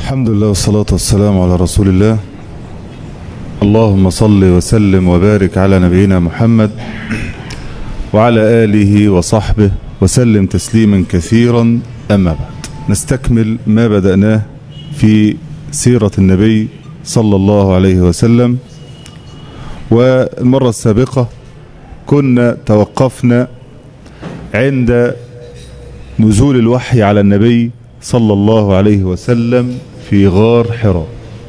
الحمد لله والصلاة والسلام على رسول الله اللهم صل وسلم وبارك على نبينا محمد وعلى آله وصحبه وسلم تسليما كثيرا أما بعد نستكمل ما بدأناه في سيرة النبي صلى الله عليه وسلم والمرة السابقة كنا توقفنا عند نزول الوحي على النبي صلى الله عليه وسلم في غار حراء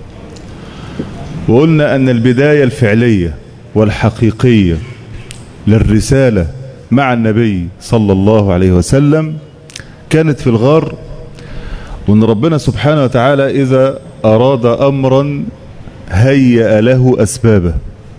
وقلنا أن البداية الفعلية والحقيقية للرسالة مع النبي صلى الله عليه وسلم كانت في الغار وأن ربنا سبحانه وتعالى إذا أراد أمرا هيأ له أسبابه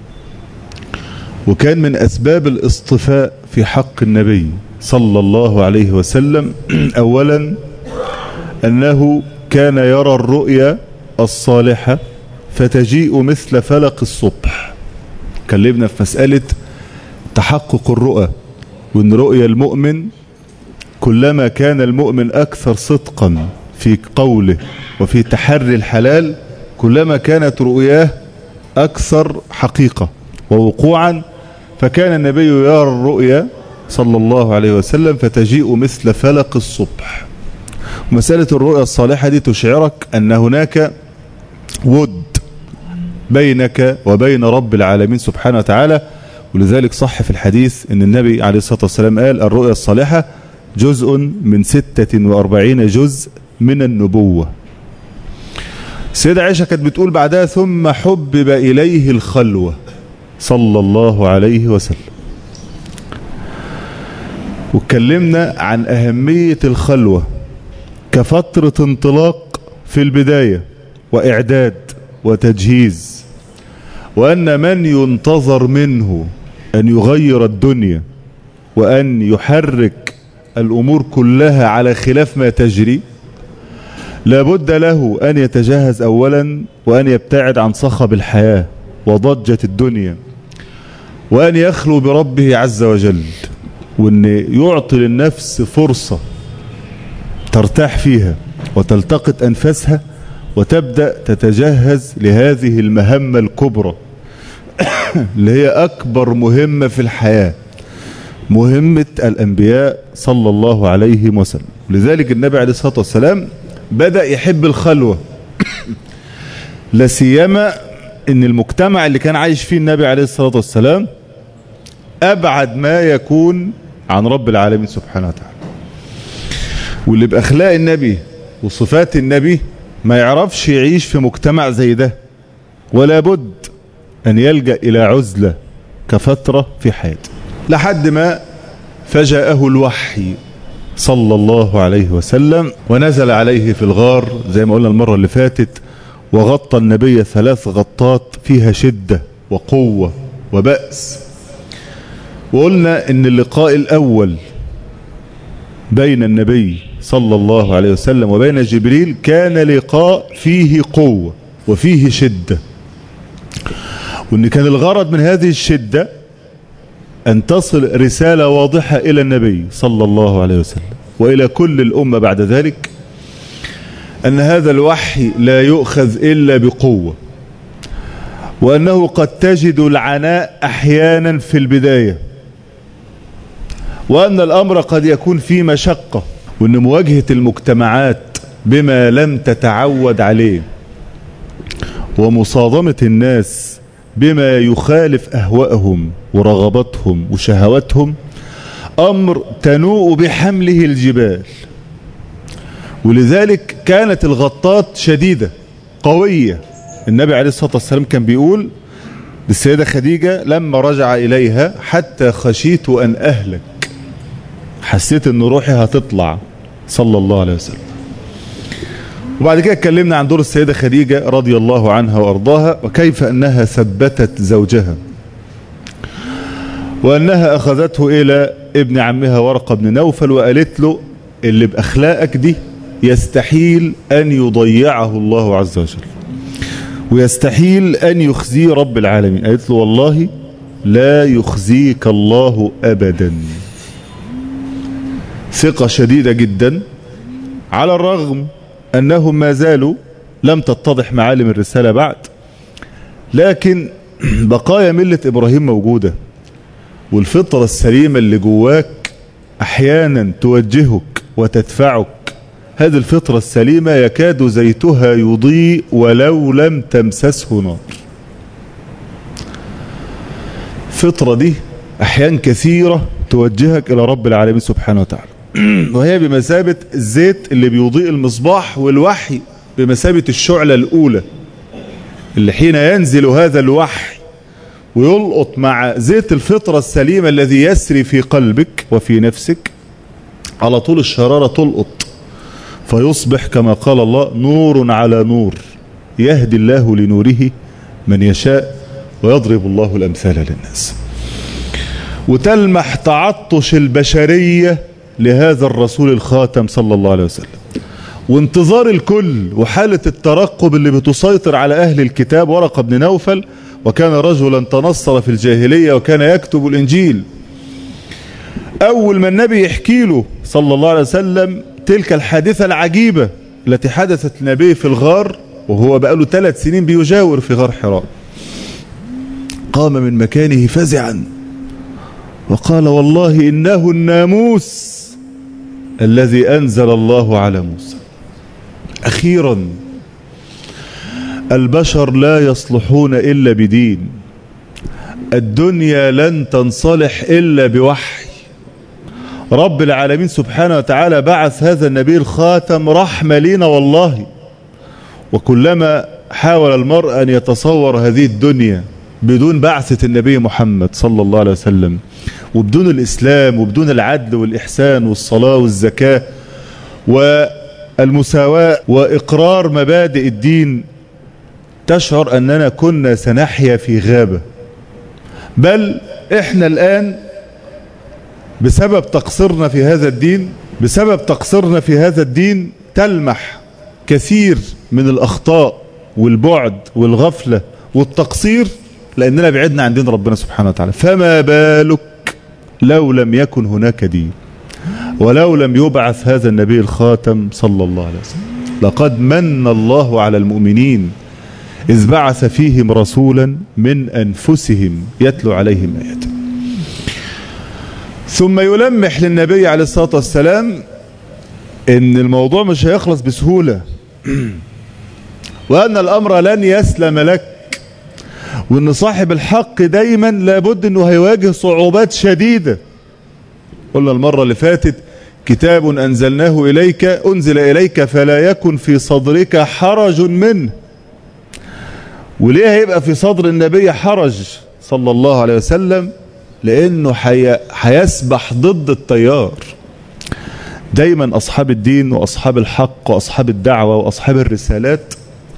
وكان من أسباب الاصطفاء في حق النبي صلى الله عليه وسلم أولا أنه كان يرى الرؤيا الصالحة فتجيء مثل فلق الصبح كلمنا في مسألة تحقق الرؤى وأن رؤيا المؤمن كلما كان المؤمن أكثر صدقا في قوله وفي تحري الحلال كلما كانت رؤياه أكثر حقيقة ووقوعا فكان النبي يرى الرؤيا صلى الله عليه وسلم فتجيء مثل فلق الصبح مسألة الرؤيا الصالحة دي تشعرك أن هناك ود بينك وبين رب العالمين سبحانه وتعالى ولذلك صح في الحديث أن النبي عليه الصلاة والسلام قال الرؤيا الصالحة جزء من ستة وأربعين جزء من النبوة السيدة عائشة كانت بتقول بعدها ثم حبب إليه الخلوة صلى الله عليه وسلم واتكلمنا عن أهمية الخلوة كفترة انطلاق في البداية وإعداد وتجهيز وأن من ينتظر منه أن يغير الدنيا وأن يحرك الأمور كلها على خلاف ما تجري لابد له أن يتجهز أولا وأن يبتعد عن صخب الحياة وضجة الدنيا وأن يخلو بربه عز وجل وأن يعطي للنفس فرصة ترتاح فيها وتلتقط أنفاسها وتبدأ تتجهز لهذه المهمة الكبرى اللي هي أكبر مهمة في الحياة مهمة الأنبياء صلى الله عليه وسلم لذلك النبي عليه الصلاة والسلام بدأ يحب الخلوة لسيما ان المجتمع اللي كان عايش فيه النبي عليه الصلاة والسلام أبعد ما يكون عن رب العالمين سبحانه وتعالى واللي بأخلاق النبي وصفات النبي ما يعرفش يعيش في مجتمع زي ده ولا بد أن يلجأ إلى عزلة كفترة في حياته لحد ما فجاءه الوحي صلى الله عليه وسلم ونزل عليه في الغار زي ما قلنا المرة اللي فاتت وغطى النبي ثلاث غطات فيها شدة وقوة وبأس وقلنا ان اللقاء الأول بين النبي صلى الله عليه وسلم وبين جبريل كان لقاء فيه قوة وفيه شدة وان كان الغرض من هذه الشدة أن تصل رسالة واضحة إلى النبي صلى الله عليه وسلم وإلى كل الأمة بعد ذلك أن هذا الوحي لا يؤخذ إلا بقوة وأنه قد تجد العناء أحيانا في البداية وأن الأمر قد يكون فيه مشقة وأن مواجهة المجتمعات بما لم تتعود عليه ومصادمة الناس بما يخالف أهوائهم ورغباتهم وشهواتهم أمر تنوء بحمله الجبال ولذلك كانت الغطات شديدة قوية النبي عليه الصلاة والسلام كان بيقول للسيدة خديجة لما رجع إليها حتى خشيت أن أهلك حسيت أن روحي هتطلع صلى الله عليه وسلم وبعد كده اتكلمنا عن دور السيدة خديجة رضي الله عنها وأرضاها وكيف أنها ثبتت زوجها وأنها أخذته إلى ابن عمها ورقة بن نوفل وقالت له اللي بأخلاقك دي يستحيل أن يضيعه الله عز وجل ويستحيل أن يخزي رب العالمين قالت له والله لا يخزيك الله أبدا ثقة شديدة جدا على الرغم أنهم ما زالوا لم تتضح معالم الرسالة بعد لكن بقايا ملة إبراهيم موجودة والفطرة السليمة اللي جواك أحيانا توجهك وتدفعك هذه الفطرة السليمة يكاد زيتها يضيء ولو لم تمسسه نار الفطرة دي أحيان كثيرة توجهك إلى رب العالمين سبحانه وتعالى وهي بمثابة الزيت اللي بيضيء المصباح والوحي بمثابة الشعلة الأولى اللي حين ينزل هذا الوحي ويلقط مع زيت الفطرة السليمة الذي يسري في قلبك وفي نفسك على طول الشرارة تلقط فيصبح كما قال الله نور على نور يهدي الله لنوره من يشاء ويضرب الله الأمثال للناس وتلمح تعطش البشرية لهذا الرسول الخاتم صلى الله عليه وسلم وانتظار الكل وحالة الترقب اللي بتسيطر على أهل الكتاب ورقة بن نوفل وكان رجلا تنصر في الجاهلية وكان يكتب الإنجيل أول ما النبي يحكي له صلى الله عليه وسلم تلك الحادثة العجيبة التي حدثت النبي في الغار وهو بقاله ثلاث سنين بيجاور في غار حراء قام من مكانه فزعا وقال والله إنه الناموس الذي أنزل الله على موسى أخيرا البشر لا يصلحون إلا بدين الدنيا لن تنصلح إلا بوحي رب العالمين سبحانه وتعالى بعث هذا النبي الخاتم رحمة لنا والله وكلما حاول المرء أن يتصور هذه الدنيا بدون بعثة النبي محمد صلى الله عليه وسلم وبدون الإسلام وبدون العدل والإحسان والصلاة والزكاة والمساواة وإقرار مبادئ الدين تشعر أننا كنا سنحيا في غابة بل إحنا الآن بسبب تقصيرنا في هذا الدين بسبب تقصيرنا في هذا الدين تلمح كثير من الأخطاء والبعد والغفلة والتقصير لأننا بعدنا عن دين ربنا سبحانه وتعالى فما بالك لو لم يكن هناك دين ولو لم يبعث هذا النبي الخاتم صلى الله عليه وسلم لقد من الله على المؤمنين إذ بعث فيهم رسولا من أنفسهم يتلو عليهم آياته ثم يلمح للنبي عليه الصلاة والسلام ان الموضوع مش هيخلص بسهولة وأن الأمر لن يسلم لك وأن صاحب الحق دايما لابد أنه هيواجه صعوبات شديدة قلنا المرة اللي فاتت كتاب أنزلناه إليك أنزل إليك فلا يكن في صدرك حرج منه وليه هيبقى في صدر النبي حرج صلى الله عليه وسلم لأنه حي... هيسبح ضد التيار دايما أصحاب الدين وأصحاب الحق وأصحاب الدعوة وأصحاب الرسالات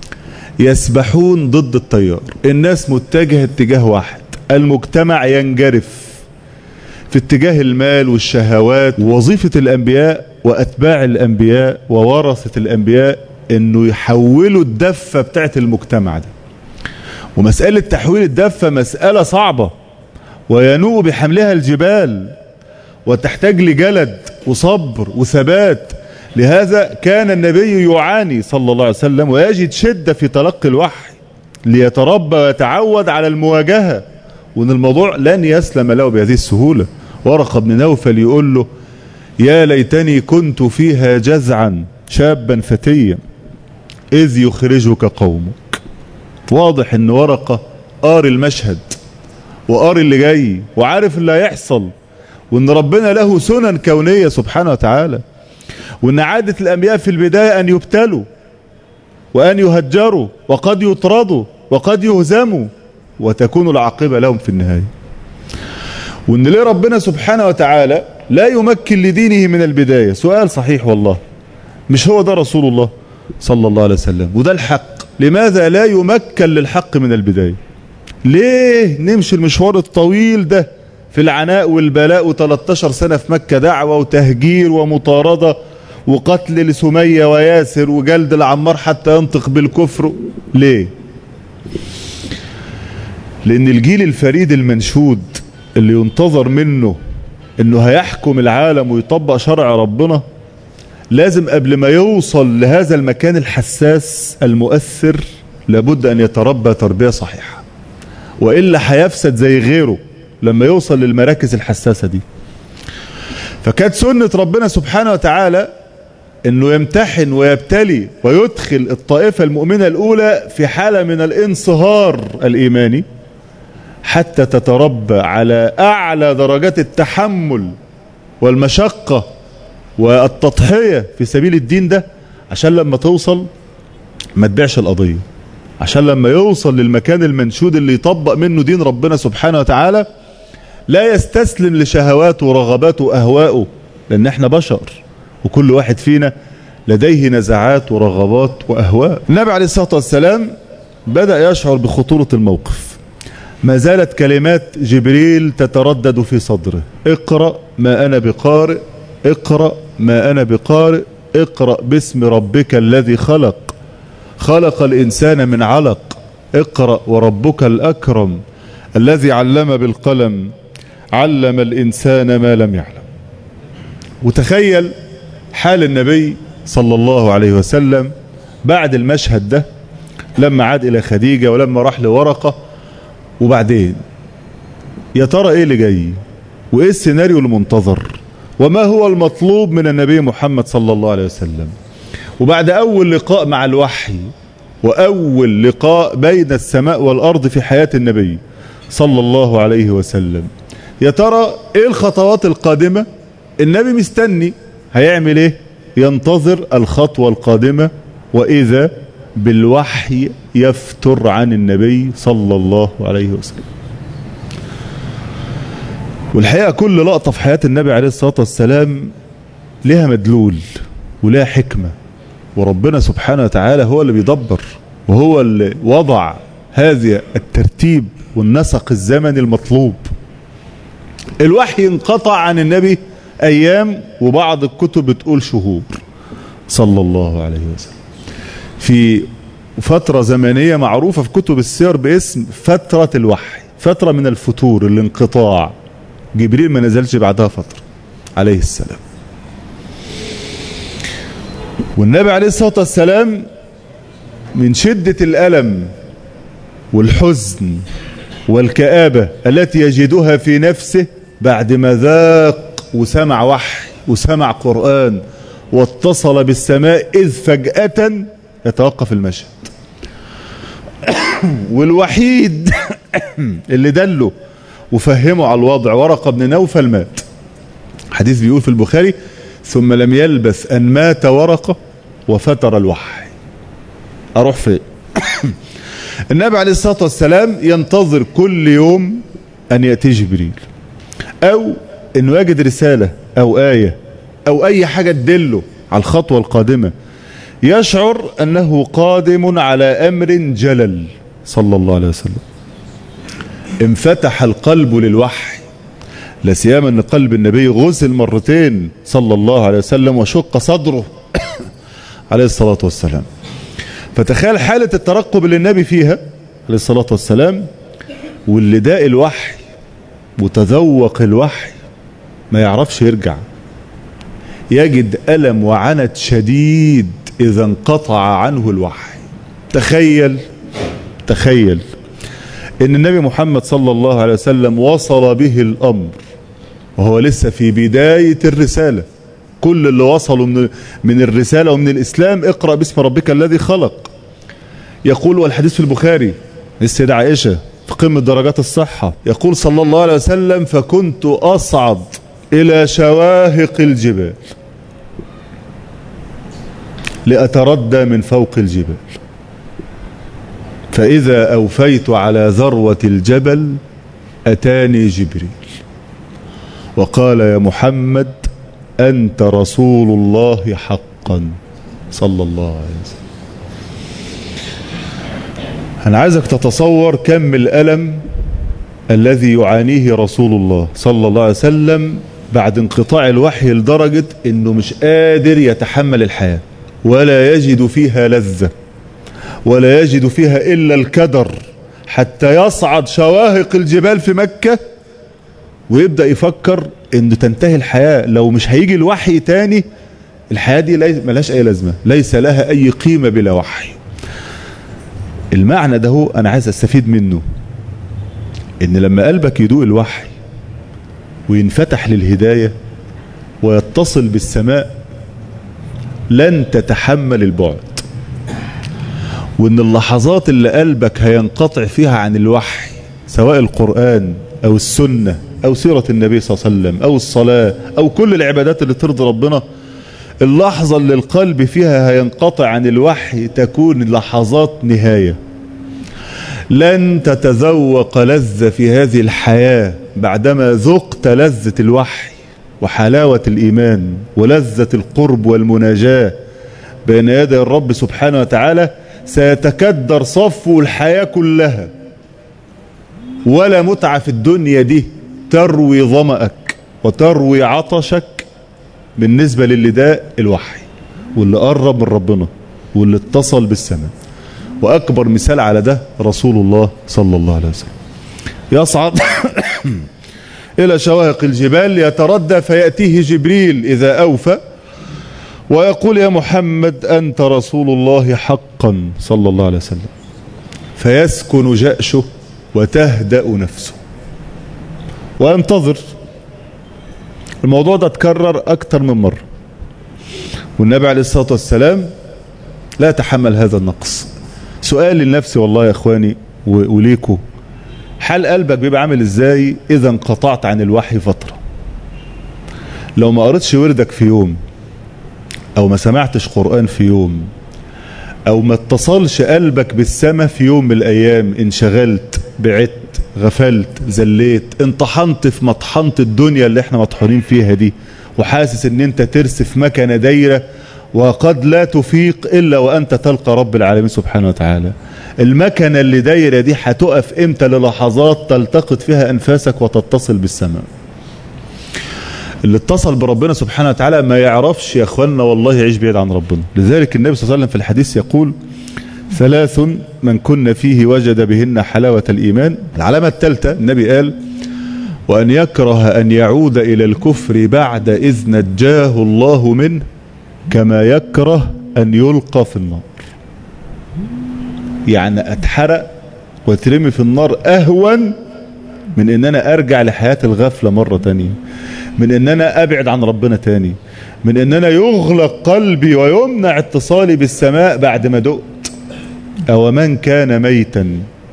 يسبحون ضد التيار الناس متجهة اتجاه واحد المجتمع ينجرف في اتجاه المال والشهوات ووظيفة الأنبياء وأتباع الأنبياء وورثة الأنبياء أنه يحولوا الدفة بتاعت المجتمع ده ومسألة تحويل الدفة مسألة صعبة وينوء بحملها الجبال وتحتاج لجلد وصبر وثبات لهذا كان النبي يعاني صلى الله عليه وسلم ويجد شدة في تلقي الوحي ليتربى ويتعود على المواجهة وان الموضوع لن يسلم له بهذه السهولة ورقة بن نوفل يقول له يا ليتني كنت فيها جزعا شابا فتيا إذ يخرجك قومك واضح ان ورقة قاري المشهد وقاري اللي جاي وعارف اللي هيحصل وان ربنا له سنن كونية سبحانه وتعالى وان عادة الانبياء في البداية ان يبتلوا وان يهجروا وقد يطردوا وقد يهزموا وتكون العاقبة لهم في النهاية وان ليه ربنا سبحانه وتعالى لا يمكن لدينه من البداية سؤال صحيح والله مش هو ده رسول الله صلى الله عليه وسلم وده الحق لماذا لا يمكن للحق من البداية ليه نمشي المشوار الطويل ده في العناء والبلاء و13 سنة في مكة دعوة وتهجير ومطاردة وقتل لسمية وياسر وجلد العمار حتى ينطق بالكفر ليه لان الجيل الفريد المنشود اللي ينتظر منه انه هيحكم العالم ويطبق شرع ربنا لازم قبل ما يوصل لهذا المكان الحساس المؤثر لابد أن يتربى تربية صحيحة وإلا هيفسد زي غيره لما يوصل للمراكز الحساسة دي فكانت سنة ربنا سبحانه وتعالى انه يمتحن ويبتلي ويدخل الطائفة المؤمنة الاولى في حالة من الانصهار الايماني حتى تتربى على اعلى درجات التحمل والمشقة والتضحية في سبيل الدين ده عشان لما توصل ما تبيعش القضية عشان لما يوصل للمكان المنشود اللي يطبق منه دين ربنا سبحانه وتعالى لا يستسلم لشهواته ورغباته وأهواءه لأن احنا بشر وكل واحد فينا لديه نزعات ورغبات وأهواء النبي عليه الصلاة والسلام بدأ يشعر بخطورة الموقف ما زالت كلمات جبريل تتردد في صدره اقرأ ما أنا بقارئ اقرأ ما أنا بقارئ اقرأ باسم ربك الذي خلق خلق الإنسان من علق اقرأ وربك الأكرم الذي علم بالقلم علم الإنسان ما لم يعلم وتخيل حال النبي صلى الله عليه وسلم بعد المشهد ده لما عاد إلى خديجة ولما راح لورقة وبعدين يا ترى ايه اللي جاي وايه السيناريو المنتظر وما هو المطلوب من النبي محمد صلى الله عليه وسلم وبعد اول لقاء مع الوحي واول لقاء بين السماء والارض في حياة النبي صلى الله عليه وسلم يا ترى ايه الخطوات القادمة النبي مستني هيعمل ايه ينتظر الخطوة القادمة واذا بالوحي يفتر عن النبي صلى الله عليه وسلم والحقيقة كل لقطة في حياة النبي عليه الصلاة والسلام لها مدلول ولها حكمة وربنا سبحانه وتعالى هو اللي بيدبر وهو اللي وضع هذا الترتيب والنسق الزمني المطلوب الوحي انقطع عن النبي ايام وبعض الكتب بتقول شهور صلى الله عليه وسلم في فترة زمنية معروفة في كتب السير باسم فترة الوحي فترة من الفتور الانقطاع جبريل ما نزلش بعدها فترة عليه السلام والنبي عليه الصلاة والسلام من شدة الألم والحزن والكآبة التي يجدها في نفسه بعد ما ذاق وسمع وحي وسمع قرآن واتصل بالسماء إذ فجأة يتوقف المشهد والوحيد اللي دله وفهمه على الوضع ورقة بن نوفل مات حديث بيقول في البخاري ثم لم يلبث أن مات ورقة وفتر الوحي أروح فين النبي عليه الصلاة والسلام ينتظر كل يوم أن يأتي جبريل أو أنه يجد رسالة أو آية أو أي حاجة تدله على الخطوة القادمة يشعر أنه قادم على أمر جلل صلى الله عليه وسلم انفتح القلب للوحي لا سيما أن قلب النبي غسل مرتين صلى الله عليه وسلم وشق صدره عليه الصلاة والسلام فتخيل حالة الترقب اللي النبي فيها عليه الصلاة والسلام واللي داء الوحي وتذوق الوحي ما يعرفش يرجع يجد ألم وعنت شديد إذا انقطع عنه الوحي تخيل تخيل ان النبي محمد صلى الله عليه وسلم وصل به الامر وهو لسه في بداية الرسالة كل اللي وصلوا من, من الرسالة ومن الاسلام اقرأ باسم ربك الذي خلق يقول والحديث في البخاري السيدة عائشة في قمة درجات الصحة يقول صلى الله عليه وسلم فكنت اصعد الى شواهق الجبال لأتردى من فوق الجبال فإذا أوفيت على ذروة الجبل أتاني جبريل وقال يا محمد أنت رسول الله حقا صلى الله عليه وسلم أنا عايزك تتصور كم الألم الذي يعانيه رسول الله صلى الله عليه وسلم بعد انقطاع الوحي لدرجة أنه مش قادر يتحمل الحياة ولا يجد فيها لذة ولا يجد فيها إلا الكدر حتى يصعد شواهق الجبال في مكة ويبدأ يفكر انه تنتهي الحياة لو مش هيجي الوحي تاني الحياة دي ملهاش أي لازمة ليس لها أي قيمة بلا وحي المعنى ده هو أنا عايز أستفيد منه إن لما قلبك يدوق الوحي وينفتح للهداية ويتصل بالسماء لن تتحمل البعد وإن اللحظات اللي قلبك هينقطع فيها عن الوحي سواء القرآن أو السنة أو سيرة النبي صلى الله عليه وسلم أو الصلاة أو كل العبادات اللي ترضي ربنا اللحظة اللي القلب فيها هينقطع عن الوحي تكون لحظات نهاية لن تتذوق لذة في هذه الحياة بعدما ذقت لذة الوحي وحلاوة الإيمان ولذة القرب والمناجاة بين يدي الرب سبحانه وتعالى سيتكدر صفو الحياة كلها ولا متعة في الدنيا دي تروي ظمأك وتروي عطشك بالنسبة للي ده الوحي واللي قرب من ربنا واللي اتصل بالسماء وأكبر مثال على ده رسول الله صلى الله عليه وسلم يصعد إلى شواهق الجبال يتردى فيأتيه جبريل إذا أوفى ويقول يا محمد أنت رسول الله حقا صلى الله عليه وسلم فيسكن جأشه وتهدأ نفسه وينتظر الموضوع ده اتكرر أكتر من مرة والنبي عليه الصلاة والسلام لا تحمل هذا النقص سؤال لنفسي والله يا اخواني وليكوا حال قلبك بيبقى عامل ازاي اذا انقطعت عن الوحي فترة لو ما قريتش وردك في يوم او ما سمعتش قرآن في يوم او ما اتصلش قلبك بالسماء في يوم من الايام انشغلت بعدت غفلت زليت انطحنت في مطحنة الدنيا اللي احنا مطحونين فيها دي وحاسس ان انت ترسف مكنة دايرة وقد لا تفيق إلا وأنت تلقى رب العالمين سبحانه وتعالى المكنة اللي دايرة دي هتقف امتى للحظات تلتقط فيها أنفاسك وتتصل بالسماء اللي اتصل بربنا سبحانه وتعالى ما يعرفش يا أخوانا والله يعيش بعيد عن ربنا لذلك النبي صلى الله عليه وسلم في الحديث يقول ثلاث من كن فيه وجد بهن حلاوة الإيمان العلامة الثالثة النبي قال وأن يكره أن يعود إلى الكفر بعد إذ نجاه الله منه كما يكره أن يلقى في النار يعني أتحرق واترمي في النار أهون من أن أنا أرجع لحياة الغفلة مرة تانية من أن أنا أبعد عن ربنا تاني من أن أنا يغلق قلبي ويمنع اتصالي بالسماء بعد ما دقت أو من كان ميتا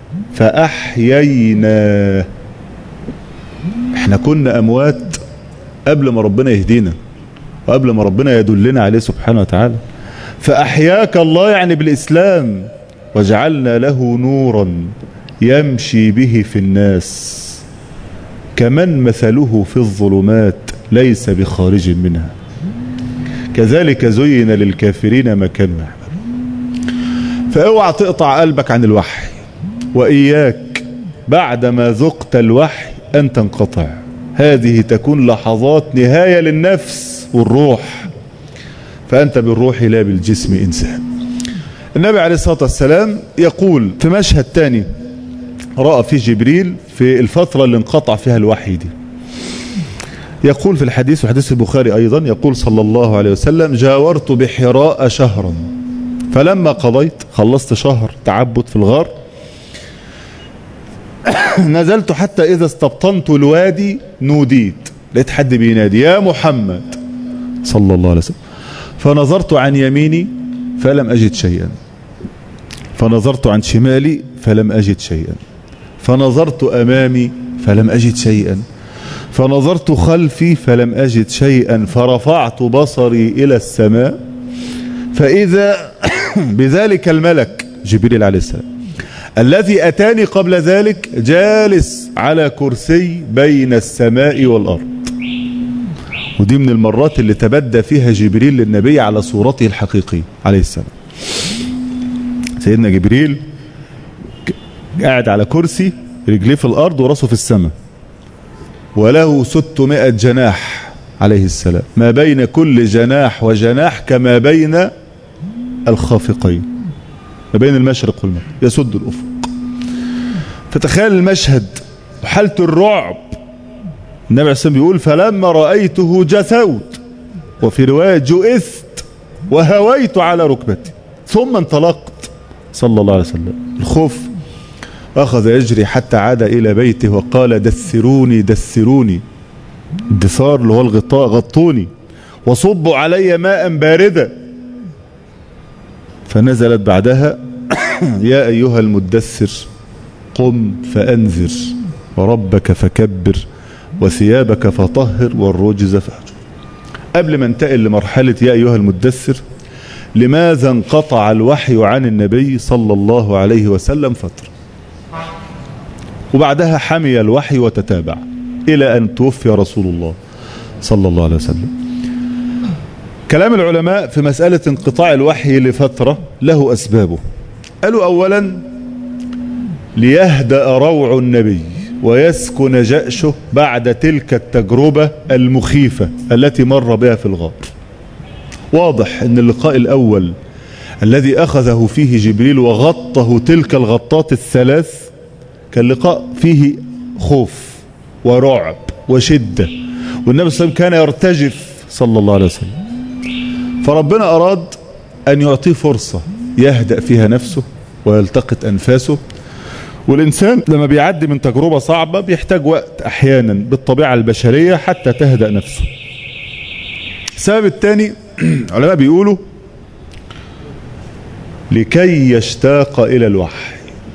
فأحييناه احنا كنا أموات قبل ما ربنا يهدينا وقبل ما ربنا يدلنا عليه سبحانه وتعالى فأحياك الله يعني بالإسلام وجعلنا له نورا يمشي به في الناس كمن مثله في الظلمات ليس بخارج منها كذلك زين للكافرين ما كانوا يعملون فاوعى تقطع قلبك عن الوحي وإياك بعدما ذقت الوحي أن تنقطع هذه تكون لحظات نهاية للنفس والروح فأنت بالروح لا بالجسم إنسان النبي عليه الصلاة والسلام يقول في مشهد تاني رأى فيه جبريل في الفترة اللي انقطع فيها الوحي دي يقول في الحديث وحديث البخاري أيضا يقول صلى الله عليه وسلم جاورت بحراء شهرا فلما قضيت خلصت شهر تعبد في الغار نزلت حتى إذا استبطنت الوادي نوديت لقيت حد بينادي يا محمد صلى الله عليه وسلم فنظرت عن يميني فلم أجد شيئا فنظرت عن شمالي فلم أجد شيئا فنظرت أمامي فلم أجد شيئا فنظرت خلفي فلم أجد شيئا فرفعت بصري إلى السماء فإذا بذلك الملك جبريل عليه السلام الذي أتاني قبل ذلك جالس على كرسي بين السماء والأرض ودي من المرات اللي تبدى فيها جبريل للنبي على صورته الحقيقية عليه السلام سيدنا جبريل قاعد على كرسي رجليه في الأرض وراسه في السماء وله ستمائة جناح عليه السلام ما بين كل جناح وجناح كما بين الخافقين ما بين المشرق والمغرب يسد الأفق فتخيل المشهد وحالة الرعب النبي عليه السلام بيقول فلما رأيته جثوت وفي رواية جئست وهويت على ركبتي ثم انطلقت صلى الله عليه وسلم الخوف أخذ يجري حتى عاد إلى بيته وقال دثروني دثروني الدثار اللي هو الغطاء غطوني وصبوا علي ماء باردا فنزلت بعدها يا أيها المدثر قم فأنذر وربك فكبر وثيابك فطهر والرجز فهجر قبل ما انتقل لمرحلة يا أيها المدثر لماذا انقطع الوحي عن النبي صلى الله عليه وسلم فترة وبعدها حمي الوحي وتتابع إلى أن توفي رسول الله صلى الله عليه وسلم كلام العلماء في مسألة انقطاع الوحي لفترة له أسبابه قالوا أولا ليهدأ روع النبي ويسكن جأشه بعد تلك التجربة المخيفة التي مر بها في الغار واضح ان اللقاء الأول الذي أخذه فيه جبريل وغطه تلك الغطات الثلاث كان لقاء فيه خوف ورعب وشدة والنبي صلى الله عليه وسلم كان يرتجف صلى الله عليه وسلم فربنا أراد أن يعطيه فرصة يهدأ فيها نفسه ويلتقط أنفاسه والإنسان لما بيعدي من تجربة صعبة بيحتاج وقت أحيانا بالطبيعة البشرية حتى تهدأ نفسه السبب الثاني علماء بيقولوا لكي يشتاق إلى الوحي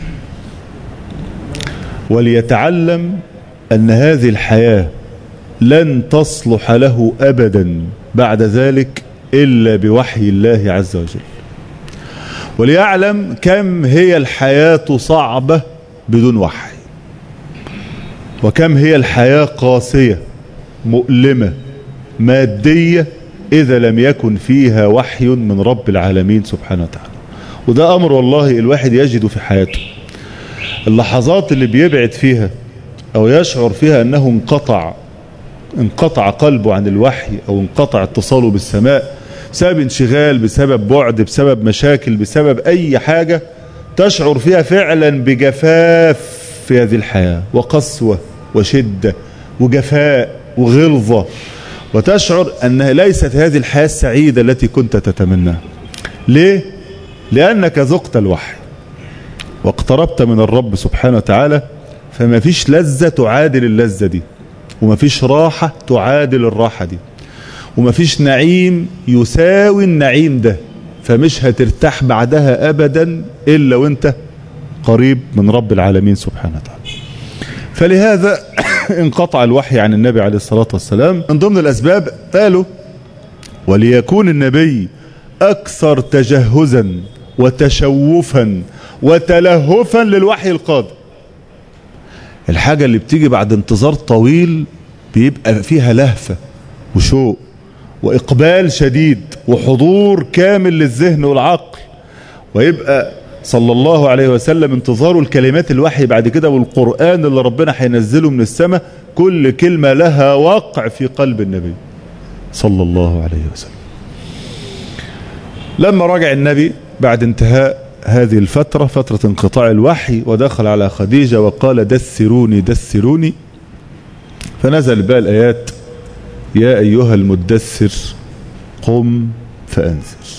وليتعلم أن هذه الحياة لن تصلح له أبدا بعد ذلك إلا بوحي الله عز وجل وليعلم كم هي الحياة صعبة بدون وحي وكم هي الحياة قاسية مؤلمة مادية إذا لم يكن فيها وحي من رب العالمين سبحانه وتعالى وده أمر والله الواحد يجد في حياته اللحظات اللي بيبعد فيها أو يشعر فيها أنه انقطع انقطع قلبه عن الوحي أو انقطع اتصاله بالسماء بسبب انشغال بسبب بعد بسبب مشاكل بسبب أي حاجة تشعر فيها فعلا بجفاف في هذه الحياة وقسوة وشدة وجفاء وغلظة وتشعر أنها ليست هذه الحياة السعيدة التي كنت تتمناها ليه؟ لأنك ذقت الوحي واقتربت من الرب سبحانه وتعالى فما فيش لذة تعادل اللذة دي وما فيش راحة تعادل الراحة دي وما فيش نعيم يساوي النعيم ده فمش هترتاح بعدها أبدا إلا وانت قريب من رب العالمين سبحانه وتعالى فلهذا انقطع الوحي عن النبي عليه الصلاة والسلام من ضمن الأسباب قالوا وليكون النبي أكثر تجهزا وتشوفا وتلهفا للوحي القادم الحاجة اللي بتيجي بعد انتظار طويل بيبقى فيها لهفة وشوق وإقبال شديد وحضور كامل للذهن والعقل ويبقى صلى الله عليه وسلم انتظاره الكلمات الوحي بعد كده والقرآن اللي ربنا هينزله من السماء كل كلمة لها وقع في قلب النبي صلى الله عليه وسلم لما رجع النبي بعد انتهاء هذه الفترة فترة انقطاع الوحي ودخل على خديجة وقال دثروني دثروني فنزل بقى الآيات يا أيها المدثر قم فأنذر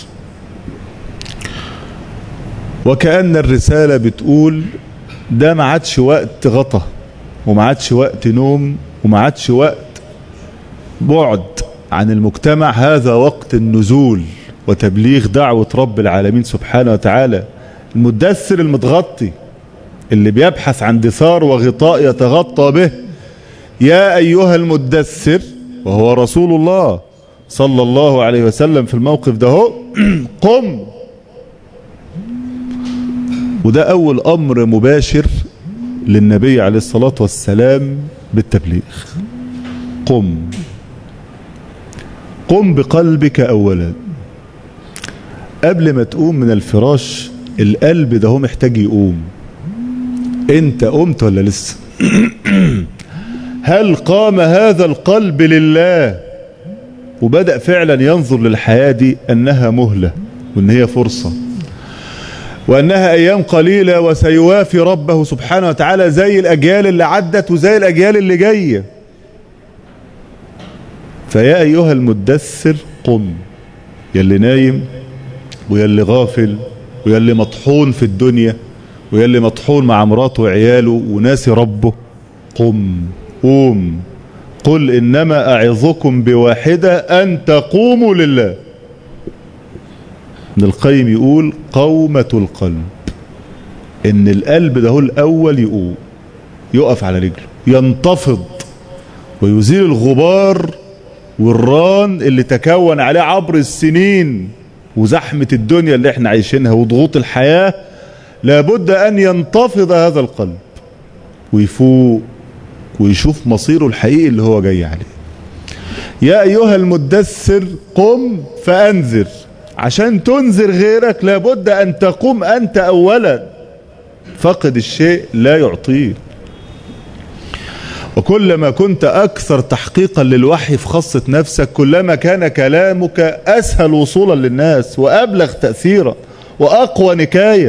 وكأن الرسالة بتقول ده ما عادش وقت غطى وما عادش وقت نوم وما عادش وقت بعد عن المجتمع هذا وقت النزول وتبليغ دعوة رب العالمين سبحانه وتعالى المدثر المتغطي اللي بيبحث عن دثار وغطاء يتغطى به يا أيها المدثر وهو رسول الله صلى الله عليه وسلم في الموقف ده هو قم وده أول أمر مباشر للنبي عليه الصلاة والسلام بالتبليغ قم قم بقلبك أولا قبل ما تقوم من الفراش القلب ده هو محتاج يقوم انت قمت ولا لسه هل قام هذا القلب لله وبدأ فعلا ينظر للحياة دي أنها مهلة وأن هي فرصة وأنها أيام قليلة وسيوافي ربه سبحانه وتعالى زي الأجيال اللي عدت وزي الأجيال اللي جاية فيا أيها المدثر قم يلي نايم ويلي غافل ويلي مطحون في الدنيا ويلي مطحون مع مراته وعياله وناسي ربه قم قوم قل إنما أعظكم بواحدة أن تقوموا لله ابن القيم يقول قومة القلب إن القلب ده هو الأول يقوم يقف على رجله ينتفض ويزيل الغبار والران اللي تكون عليه عبر السنين وزحمة الدنيا اللي احنا عايشينها وضغوط الحياة لابد أن ينتفض هذا القلب ويفوق ويشوف مصيره الحقيقي اللي هو جاي عليه يا أيها المدثر قم فأنذر عشان تنذر غيرك لابد أن تقوم أنت أولا فقد الشيء لا يعطيه وكلما كنت أكثر تحقيقا للوحي في خاصة نفسك كلما كان كلامك أسهل وصولا للناس وأبلغ تأثيرا وأقوى نكاية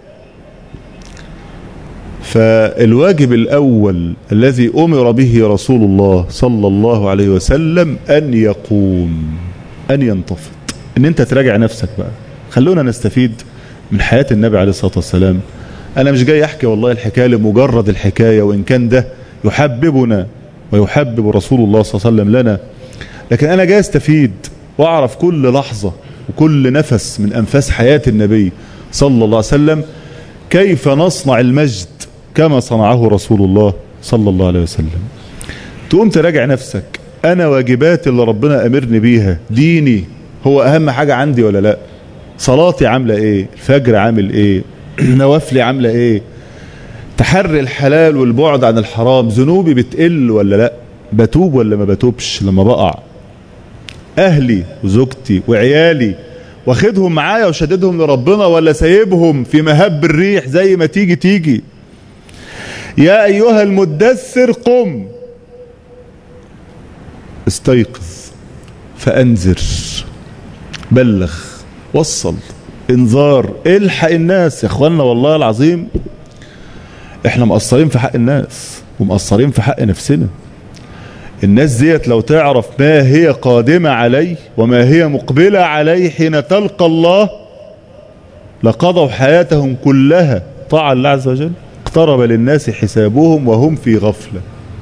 فالواجب الأول الذي أمر به رسول الله صلى الله عليه وسلم أن يقوم أن ينتفض أن أنت تراجع نفسك بقى خلونا نستفيد من حياة النبي عليه الصلاة والسلام أنا مش جاي أحكي والله الحكاية لمجرد الحكاية وإن كان ده يحببنا ويحبب رسول الله صلى الله عليه وسلم لنا لكن أنا جاي استفيد وأعرف كل لحظة وكل نفس من أنفاس حياة النبي صلى الله عليه وسلم كيف نصنع المجد كما صنعه رسول الله صلى الله عليه وسلم تقوم تراجع نفسك أنا واجباتي اللي ربنا أمرني بيها ديني هو أهم حاجة عندي ولا لا صلاتي عاملة إيه الفجر عامل إيه نوافلي عاملة إيه تحري الحلال والبعد عن الحرام ذنوبي بتقل ولا لا بتوب ولا ما بتوبش لما بقع أهلي وزوجتي وعيالي واخدهم معايا وشددهم لربنا ولا سايبهم في مهب الريح زي ما تيجي تيجي يا أيها المدثر قم استيقظ فأنذر بلغ وصل انذار الحق الناس يا اخوانا والله العظيم احنا مقصرين في حق الناس ومقصرين في حق نفسنا الناس ديت لو تعرف ما هي قادمة عليه وما هي مقبلة عليه حين تلقى الله لقضوا حياتهم كلها طاعة الله عز وجل اقترب للناس حسابهم وهم في غفلة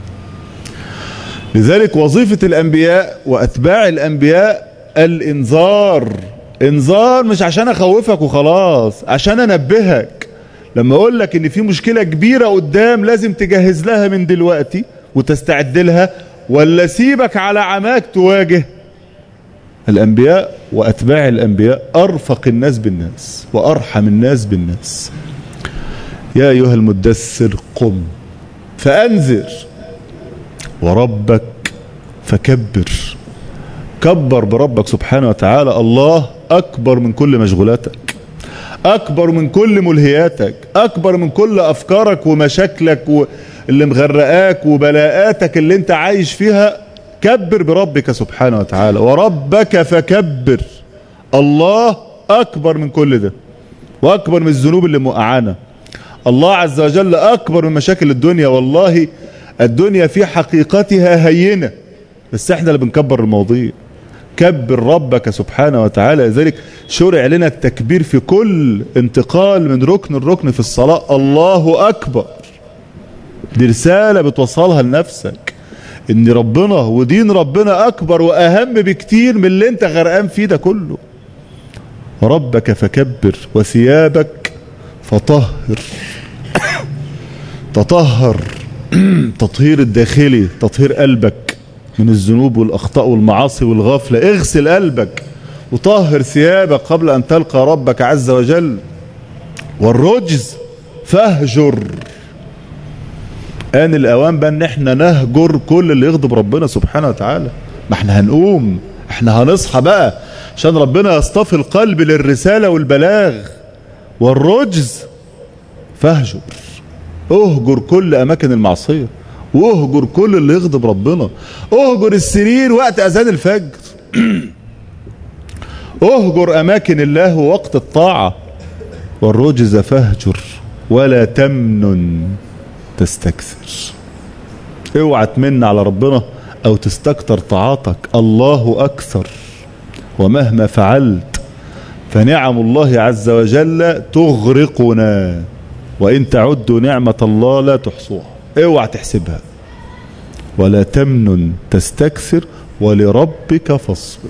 لذلك وظيفة الأنبياء وأتباع الأنبياء الإنذار إنذار مش عشان أخوفك وخلاص عشان أنبهك لما أقول لك إن في مشكلة كبيرة قدام لازم تجهز لها من دلوقتي وتستعد لها ولا سيبك على عماك تواجه الأنبياء وأتباع الأنبياء أرفق الناس بالناس وأرحم الناس بالناس يا أيها المدثر قم فأنذر وربك فكبر كبر بربك سبحانه وتعالى الله أكبر من كل مشغولاتك أكبر من كل ملهياتك أكبر من كل أفكارك ومشاكلك اللي مغرقاك وبلاءاتك اللي انت عايش فيها كبر بربك سبحانه وتعالى وربك فكبر الله أكبر من كل ده وأكبر من الذنوب اللي موقعانا الله عز وجل أكبر من مشاكل الدنيا والله الدنيا في حقيقتها هينة بس احنا اللي بنكبر المواضيع كبر ربك سبحانه وتعالى لذلك شرع لنا التكبير في كل انتقال من ركن الركن في الصلاة الله أكبر دي رسالة بتوصلها لنفسك ان ربنا ودين ربنا أكبر وأهم بكتير من اللي انت غرقان فيه ده كله ربك فكبر وثيابك فطهر تطهر تطهير الداخلي تطهير قلبك من الذنوب والأخطاء والمعاصي والغفلة اغسل قلبك وطهر ثيابك قبل أن تلقى ربك عز وجل والرجز فاهجر آن الأوان بقى ان احنا نهجر كل اللي يغضب ربنا سبحانه وتعالى ما احنا هنقوم احنا هنصحى بقى عشان ربنا يصطفي القلب للرسالة والبلاغ والرجز فاهجر اهجر كل اماكن المعصية واهجر كل اللي يغضب ربنا اهجر السرير وقت اذان الفجر اهجر اماكن الله وقت الطاعة والرجز فاهجر ولا تمنن تستكثر اوعى تمن على ربنا او تستكتر طاعاتك الله اكثر ومهما فعلت فنعم الله عز وجل تغرقنا وإن تعدوا نعمة الله لا تحصوها اوعى تحسبها ولا تمنن تستكثر ولربك فاصبر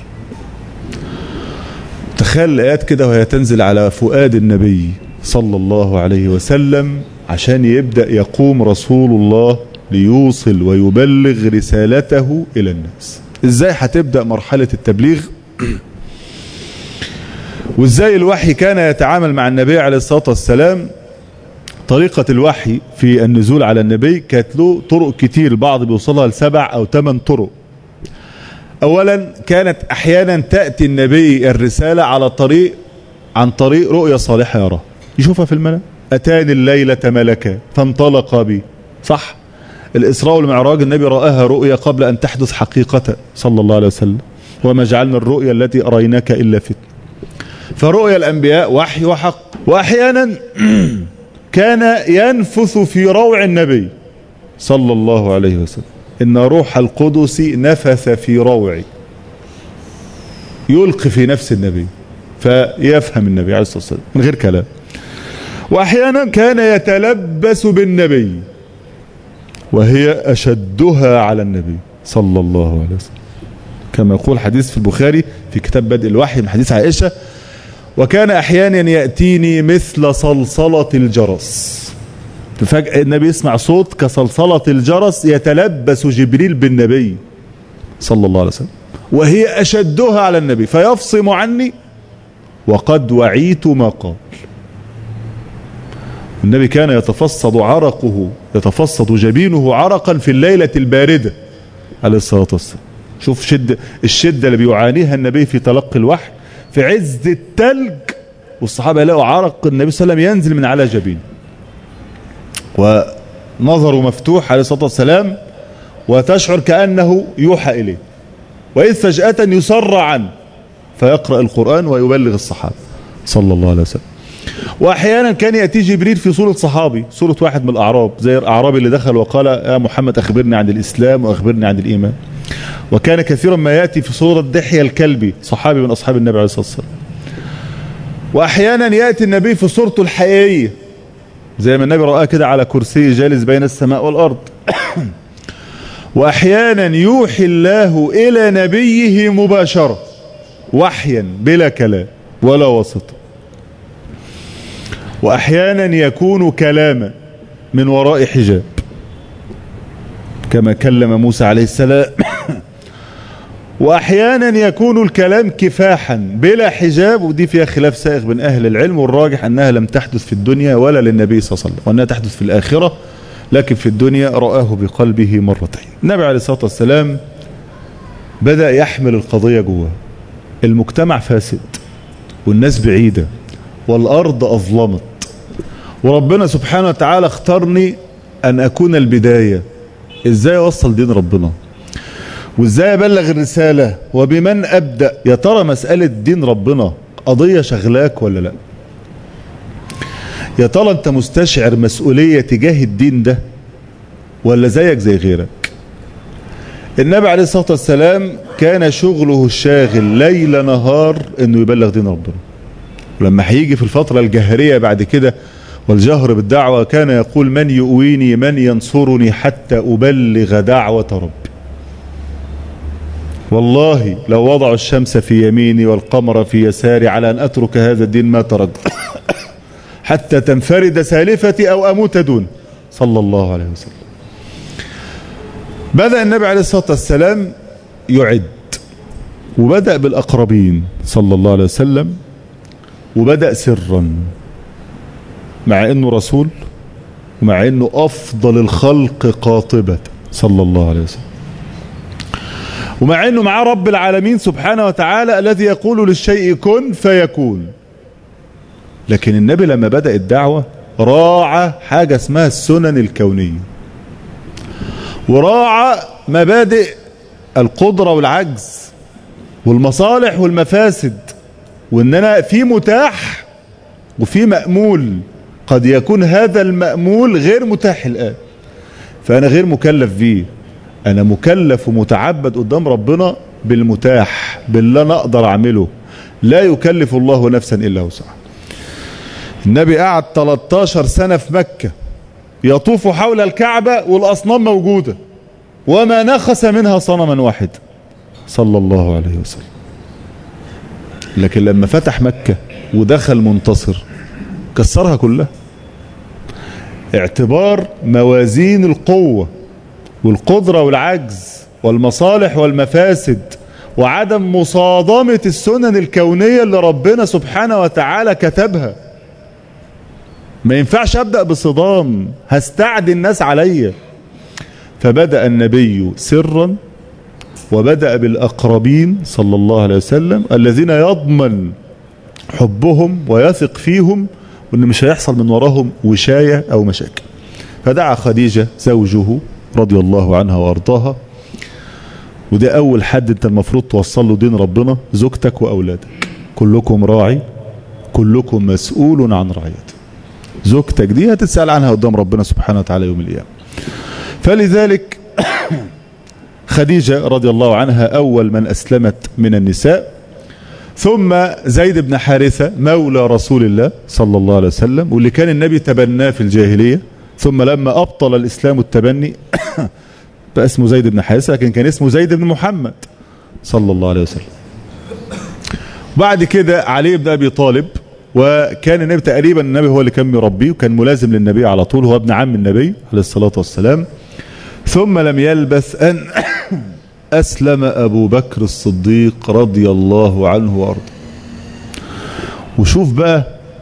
تخيل الآيات كده وهي تنزل على فؤاد النبي صلى الله عليه وسلم عشان يبدأ يقوم رسول الله ليوصل ويبلغ رسالته إلى الناس ازاي هتبدأ مرحلة التبليغ وازاي الوحي كان يتعامل مع النبي عليه الصلاة والسلام طريقة الوحي في النزول على النبي كانت له طرق كتير البعض بيوصلها لسبع او ثمان طرق اولا كانت احيانا تأتي النبي الرسالة على طريق عن طريق رؤية صالحة يراها يشوفها في المنام اتاني الليلة ملكا فانطلق بي صح الاسراء والمعراج النبي رآها رؤية قبل ان تحدث حقيقة صلى الله عليه وسلم وما جعلنا الرؤيا التي اريناك الا فتنة فرؤيا الانبياء وحي وحق واحيانا كان ينفث في روع النبي صلى الله عليه وسلم إن روح القدس نفث في روعي يلقي في نفس النبي فيفهم النبي عليه الصلاة والسلام من غير كلام وأحيانا كان يتلبس بالنبي وهي أشدها على النبي صلى الله عليه وسلم كما يقول حديث في البخاري في كتاب بدء الوحي من حديث عائشة وكان احيانا يأتيني مثل صلصلة الجرس فجأة النبي يسمع صوت كصلصلة الجرس يتلبس جبريل بالنبي صلى الله عليه وسلم وهي أشدها على النبي فيفصم عني وقد وعيت ما قال النبي كان يتفصد عرقه يتفصد جبينه عرقا في الليلة الباردة عليه الصلاة والسلام شوف شد الشدة اللي بيعانيها النبي في تلقي الوحي في عز التلج والصحابة يلاقوا عرق النبي صلى الله عليه وسلم ينزل من على جبين ونظره مفتوح عليه الصلاة والسلام وتشعر كأنه يوحى إليه وإذ فجأة يسرع عنه فيقرأ القرآن ويبلغ الصحابة صلى الله عليه وسلم وأحيانا كان يأتي جبريل في صورة صحابي صورة واحد من الأعراب زي الأعرابي اللي دخل وقال يا محمد أخبرني عن الإسلام وأخبرني عن الإيمان وكان كثيرا ما يأتي في صورة دحية الكلبي صحابي من أصحاب النبي عليه الصلاة والسلام وأحيانا يأتي النبي في صورته الحقيقية زي ما النبي رآه كده على كرسي جالس بين السماء والأرض وأحيانا يوحي الله إلى نبيه مباشرة وحيا بلا كلام ولا وسط وأحيانا يكون كلاما من وراء حجاب كما كلم موسى عليه السلام واحيانا يكون الكلام كفاحا بلا حجاب ودي فيها خلاف سائغ بين اهل العلم والراجح انها لم تحدث في الدنيا ولا للنبي صلى الله عليه وسلم وانها تحدث في الاخره لكن في الدنيا رآه بقلبه مرتين النبي عليه الصلاه والسلام بدأ يحمل القضيه جواه المجتمع فاسد والناس بعيده والارض اظلمت وربنا سبحانه وتعالى اختارني ان اكون البدايه ازاي اوصل دين ربنا وازاي ابلغ الرسالة وبمن ابدأ يا ترى مسألة دين ربنا قضية شغلاك ولا لا يا ترى انت مستشعر مسؤولية تجاه الدين ده ولا زيك زي غيرك النبي عليه الصلاة والسلام كان شغله الشاغل ليل نهار انه يبلغ دين ربنا ولما هيجي في الفترة الجهرية بعد كده والجهر بالدعوة كان يقول من يؤويني من ينصرني حتى أبلغ دعوة ربي والله لو وضعوا الشمس في يميني والقمر في يساري على أن أترك هذا الدين ما ترد حتى تنفرد سالفتي أو أموت دون صلى الله عليه وسلم بدأ النبي عليه الصلاة والسلام يعد وبدأ بالأقربين صلى الله عليه وسلم وبدأ سرا مع أنه رسول ومع أنه أفضل الخلق قاطبة صلى الله عليه وسلم ومع أنه معاه رب العالمين سبحانه وتعالى الذي يقول للشيء كن فيكون لكن النبي لما بدأ الدعوة راعى حاجة اسمها السنن الكونية وراعى مبادئ القدرة والعجز والمصالح والمفاسد وان انا في متاح وفي مأمول قد يكون هذا المأمول غير متاح الآن فأنا غير مكلف فيه أنا مكلف ومتعبد قدام ربنا بالمتاح باللي انا اقدر اعمله لا يكلف الله نفسا الا وسعها النبي قعد 13 سنة في مكة يطوف حول الكعبة والاصنام موجودة وما نخس منها صنما واحد صلى الله عليه وسلم لكن لما فتح مكة ودخل منتصر كسرها كلها اعتبار موازين القوة والقدرة والعجز والمصالح والمفاسد وعدم مصادمة السنن الكونية اللي ربنا سبحانه وتعالى كتبها ما ينفعش أبدأ بصدام هستعدي الناس عليا فبدأ النبي سرا وبدأ بالأقربين صلى الله عليه وسلم الذين يضمن حبهم ويثق فيهم وان مش هيحصل من وراهم وشاية او مشاكل فدعا خديجة زوجه رضي الله عنها وارضاها وده اول حد انت المفروض توصل له دين ربنا زوجتك واولادك كلكم راعي كلكم مسؤول عن رعيته زوجتك دي هتتسأل عنها قدام ربنا سبحانه وتعالى يوم القيامة فلذلك خديجة رضي الله عنها أول من أسلمت من النساء ثم زيد بن حارثة مولى رسول الله صلى الله عليه وسلم واللي كان النبي تبناه في الجاهلية ثم لما أبطل الإسلام التبني بقى اسمه زيد بن حارثة لكن كان اسمه زيد بن محمد صلى الله عليه وسلم بعد كده علي بن أبي طالب وكان النبي تقريبا النبي هو اللي كان مربيه وكان ملازم للنبي على طول هو ابن عم النبي عليه الصلاة والسلام ثم لم يلبث أن أسلم أبو بكر الصديق رضي الله عنه وأرضه وشوف بقى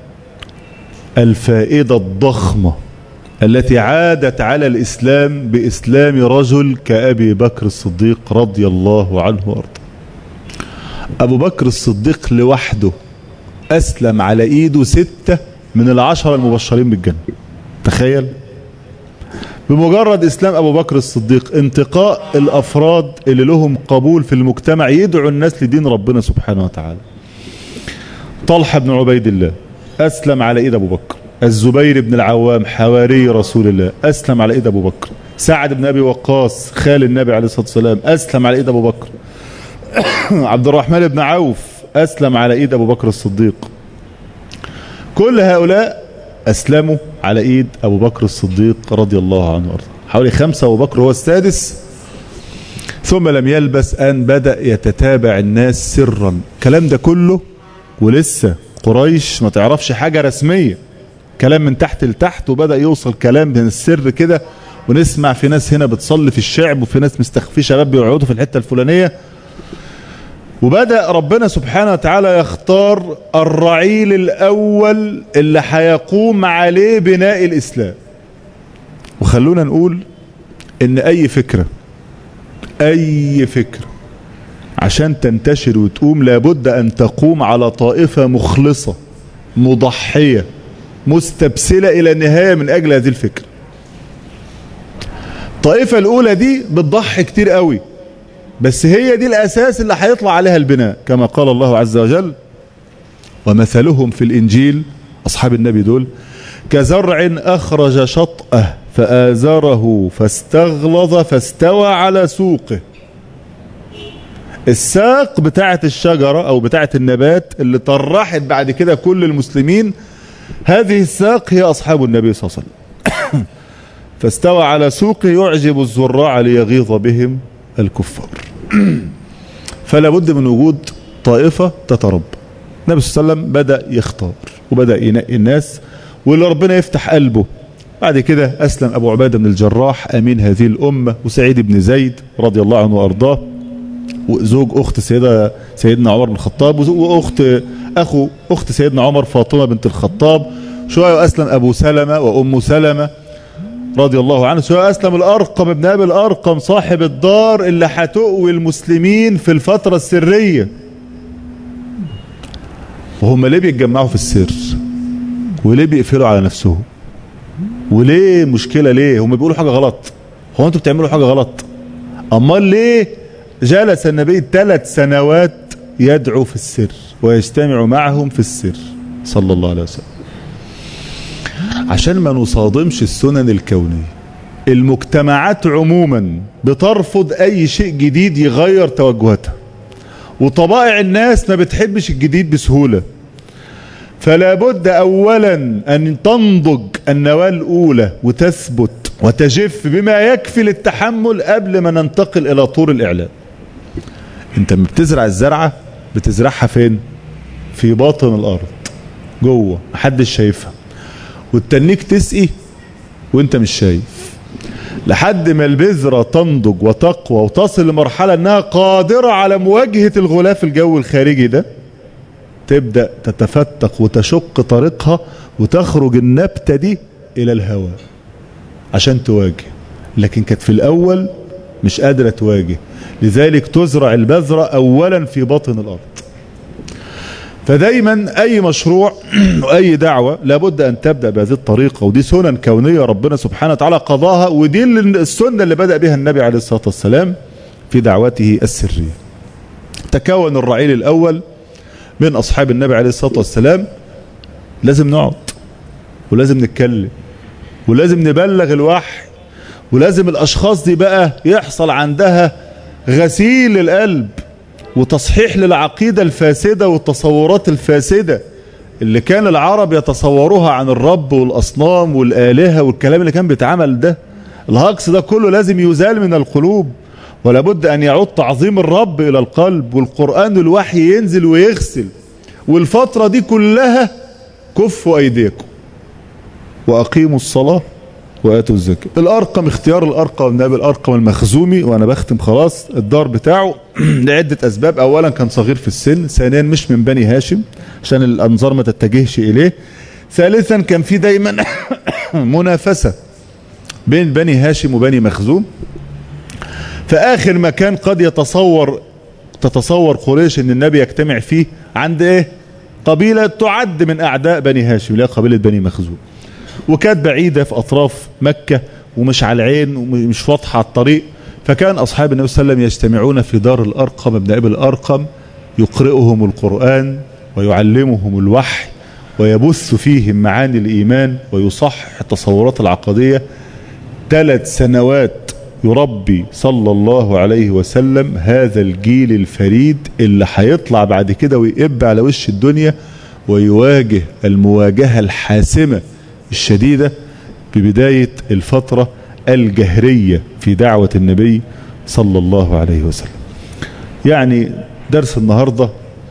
الفائدة الضخمة التي عادت على الإسلام بإسلام رجل كأبي بكر الصديق رضي الله عنه وأرضه أبو بكر الصديق لوحده أسلم على إيده ستة من العشرة المبشرين بالجنة تخيل بمجرد إسلام أبو بكر الصديق انتقاء الأفراد اللي لهم قبول في المجتمع يدعو الناس لدين ربنا سبحانه وتعالى طلحة بن عبيد الله أسلم على إيد أبو بكر الزبير بن العوام حواري رسول الله أسلم على إيد أبو بكر سعد بن أبي وقاص خال النبي عليه الصلاة والسلام أسلم على إيد أبو بكر عبد الرحمن بن عوف أسلم على إيد أبو بكر الصديق كل هؤلاء أسلموا على إيد أبو بكر الصديق رضي الله عنه وارضاه حوالي خمسة أبو بكر هو السادس ثم لم يلبس أن بدأ يتتابع الناس سرا الكلام ده كله ولسه قريش ما تعرفش حاجة رسمية كلام من تحت لتحت وبدأ يوصل كلام من السر كده ونسمع في ناس هنا بتصلي في الشعب وفي ناس مستخفي شباب بيقعدوا في الحتة الفلانية وبدأ ربنا سبحانه وتعالى يختار الرعيل الأول اللي هيقوم عليه بناء الإسلام وخلونا نقول إن أي فكرة أي فكرة عشان تنتشر وتقوم لابد أن تقوم على طائفة مخلصة مضحية مستبسلة إلى النهاية من أجل هذه الفكرة الطائفة الأولى دي بتضحي كتير قوي بس هي دي الأساس اللي هيطلع عليها البناء كما قال الله عز وجل ومثلهم في الإنجيل أصحاب النبي دول كزرع أخرج شطأه فآزره فاستغلظ فاستوى على سوقه الساق بتاعة الشجرة أو بتاعة النبات اللي طرحت بعد كده كل المسلمين هذه الساق هي أصحاب النبي صلى الله عليه وسلم فاستوى على سوقه يعجب الزراع ليغيظ بهم الكفار فلا بد من وجود طائفة تتربى النبي صلى الله عليه وسلم بدأ يختار وبدأ ينقي الناس واللي ربنا يفتح قلبه بعد كده أسلم أبو عبادة بن الجراح أمين هذه الأمة وسعيد بن زيد رضي الله عنه وأرضاه وزوج أخت سيدة سيدنا عمر بن الخطاب وأخت أخو أخت سيدنا عمر فاطمة بنت الخطاب شوية أسلم أبو سلمة وأم سلمة رضي الله عنه شوية أسلم الأرقم ابن أبي الأرقم صاحب الدار اللي هتؤوي المسلمين في الفترة السرية وهم ليه بيتجمعوا في السر وليه بيقفلوا على نفسهم وليه مشكلة ليه هم بيقولوا حاجة غلط هو انتوا بتعملوا حاجة غلط امال ليه جلس النبي ثلاث سنوات يدعو في السر ويجتمع معهم في السر صلى الله عليه وسلم عشان ما نصادمش السنن الكونية المجتمعات عموما بترفض اي شيء جديد يغير توجهاتها وطبائع الناس ما بتحبش الجديد بسهولة فلا بد اولا ان تنضج النواة الاولى وتثبت وتجف بما يكفي للتحمل قبل ما ننتقل الى طور الاعلام انت لما بتزرع الزرعة بتزرعها فين في باطن الارض جوه محدش شايفها والتنيك تسقي وانت مش شايف لحد ما البذرة تنضج وتقوى وتصل لمرحلة انها قادرة على مواجهة الغلاف الجوي الخارجي ده تبدأ تتفتق وتشق طريقها وتخرج النبتة دي الى الهواء عشان تواجه لكن كانت في الاول مش قادرة تواجه لذلك تزرع البذرة اولا في باطن الارض فدايما اي مشروع واي دعوة لابد ان تبدأ بهذه الطريقة ودي سنن كونية ربنا سبحانه وتعالى قضاها ودي السنة اللي بدأ بها النبي عليه الصلاة والسلام في دعوته السرية تكون الرعيل الاول من اصحاب النبي عليه الصلاة والسلام لازم نقعد ولازم نتكلم ولازم نبلغ الوحي ولازم الاشخاص دي بقى يحصل عندها غسيل القلب وتصحيح للعقيدة الفاسدة والتصورات الفاسدة اللي كان العرب يتصوروها عن الرب والأصنام والآلهة والكلام اللي كان بيتعمل ده الهجص ده كله لازم يزال من القلوب ولا بد أن يعود تعظيم الرب إلى القلب والقرآن الوحي ينزل ويغسل والفترة دي كلها كفوا أيديكم وأقيموا الصلاة وآتوا الزكاة الأرقم اختيار الأرقم النبي الأرقم المخزومي وأنا بختم خلاص الدار بتاعه لعدة أسباب أولا كان صغير في السن ثانيا مش من بني هاشم عشان الأنظار ما تتجهش إليه ثالثا كان في دايما منافسة بين بني هاشم وبني مخزوم فآخر مكان قد يتصور تتصور قريش ان النبي يجتمع فيه عند ايه قبيلة تعد من اعداء بني هاشم اللي هي قبيلة بني مخزوم وكانت بعيدة في اطراف مكة ومش على العين ومش واضحة على الطريق فكان اصحاب النبي صلى الله عليه وسلم يجتمعون في دار الارقم ابن ابي الارقم يقرئهم القرآن ويعلمهم الوحي ويبث فيهم معاني الايمان ويصحح التصورات العقدية ثلاث سنوات يربي صلى الله عليه وسلم هذا الجيل الفريد اللي هيطلع بعد كده ويقب على وش الدنيا ويواجه المواجهة الحاسمة الشديدة ببداية الفترة الجهرية في دعوة النبي صلى الله عليه وسلم يعني درس النهاردة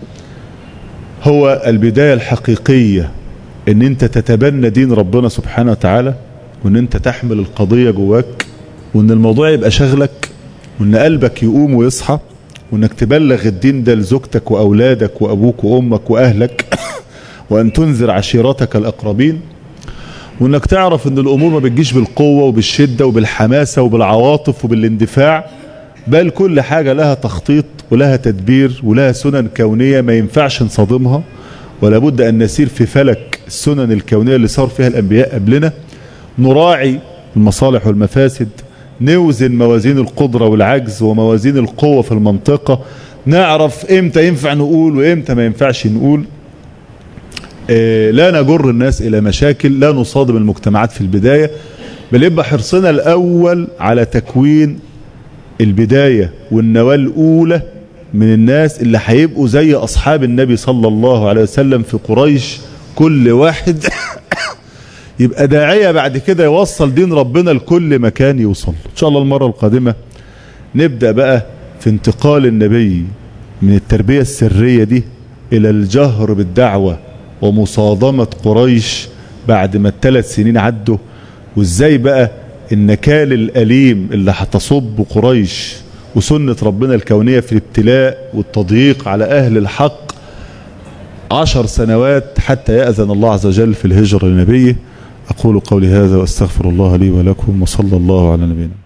هو البداية الحقيقية ان انت تتبنى دين ربنا سبحانه وتعالى وان انت تحمل القضية جواك وان الموضوع يبقى شغلك وان قلبك يقوم ويصحى وانك تبلغ الدين ده لزوجتك واولادك وابوك وامك واهلك وان تنذر عشيرتك الاقربين وانك تعرف ان الامور ما بتجيش بالقوة وبالشدة وبالحماسة وبالعواطف وبالاندفاع بل كل حاجة لها تخطيط ولها تدبير ولها سنن كونية ما ينفعش نصادمها ولا بد ان نسير في فلك السنن الكونية اللي صار فيها الانبياء قبلنا نراعي المصالح والمفاسد نوزن موازين القدرة والعجز وموازين القوة في المنطقة نعرف امتى ينفع نقول وامتى ما ينفعش نقول اه لا نجر الناس الى مشاكل لا نصادم المجتمعات في البداية بل يبقى حرصنا الاول على تكوين البداية والنواة الاولى من الناس اللي هيبقوا زي اصحاب النبي صلى الله عليه وسلم في قريش كل واحد يبقى داعية بعد كده يوصل دين ربنا لكل مكان يوصل ان شاء الله المرة القادمة نبدأ بقى في انتقال النبي من التربية السرية دي الى الجهر بالدعوة ومصادمة قريش بعد ما الثلاث سنين عدوا وازاي بقى النكال الأليم اللي هتصب قريش وسنة ربنا الكونية في الابتلاء والتضييق على أهل الحق عشر سنوات حتى يأذن الله عز وجل في الهجرة لنبيه أقول قولي هذا وأستغفر الله لي ولكم وصلى الله على نبينا